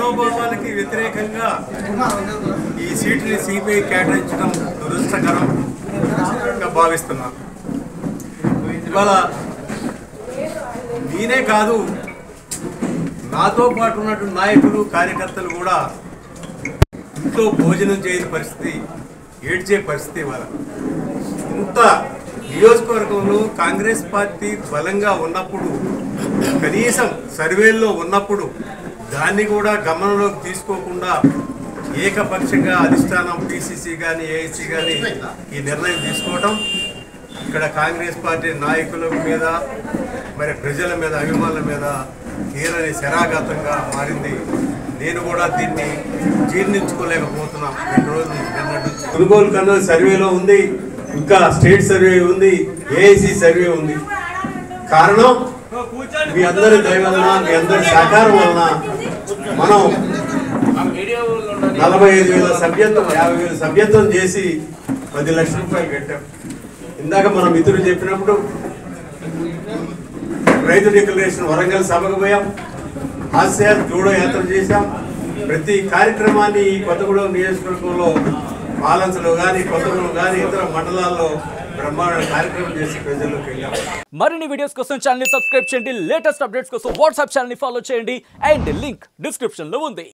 మనోభావాలకి వ్యతిరేకంగా ఈ సీటుని సిపిఐ కేటాయించడం దురదృష్టకరంగా భావిస్తున్నా ఇవాళ నేనే కాదు నాతో పాటు ఉన్నటువంటి నాయకులు కార్యకర్తలు కూడా ఇంట్లో భోజనం చేయని పరిస్థితి ఏడ్చే పరిస్థితి ఇవాళ ఇంత నియోజకవర్గంలో కాంగ్రెస్ పార్టీ బలంగా ఉన్నప్పుడు కనీసం సర్వేల్లో ఉన్నప్పుడు దాన్ని కూడా గమనంలోకి తీసుకోకుండా ఏకపక్షంగా అధిష్టానం పిసిసి కానీ ఏఐసి కానీ ఈ నిర్ణయం తీసుకోవటం ఇక్కడ కాంగ్రెస్ పార్టీ నాయకుల మీద మరి ప్రజల మీద అభిమానుల మీద తీరని శరాఘాతంగా మారింది నేను కూడా దీన్ని జీర్ణించుకోలేకపోతున్నాం రెండు రోజుల నుంచి నిన్నటి నుంచి. కొనుగోలు కన్నా సర్వేలో ఉంది ఇంకా స్టేట్ సర్వే ఉంది ఏఐసి సర్వే ఉంది కారణం మీ అందరి దయ వలన మీ అందరి సహకారం వలన మనం నలభై ఐదు వేల సభ్యత్వం యాభై వేల సభ్యత్వం చేసి పది లక్షల రూపాయలు కట్టాం ఇందాక మన మిత్రులు చెప్పినప్పుడు రైతు డిక్లరేషన్ వరంగల్ సభకు పోయాం హాస్య జూడో యాత్ర చేశాం ప్రతి కార్యక్రమాన్ని ఈ కొత్తగూడెం నియోజకవర్గంలో పాలనలో కానీ కొత్తగూడెం కానీ ఇతర మండలాల్లో బ్రహ్మాండ కార్యక్రమం చేసి ప్రజల్లోకి వెళ్ళాం మరిన్ని వీడియోస్ కోసం ఛానల్ సబ్స్క్రైబ్ చేయండి లేటెస్ట్ అప్డేట్స్ కోసం వాట్సాప్ ఛానల్ ఫాలో చేయండి అండ్ లింక్ డిస్క్రిప్షన్ లో ఉంది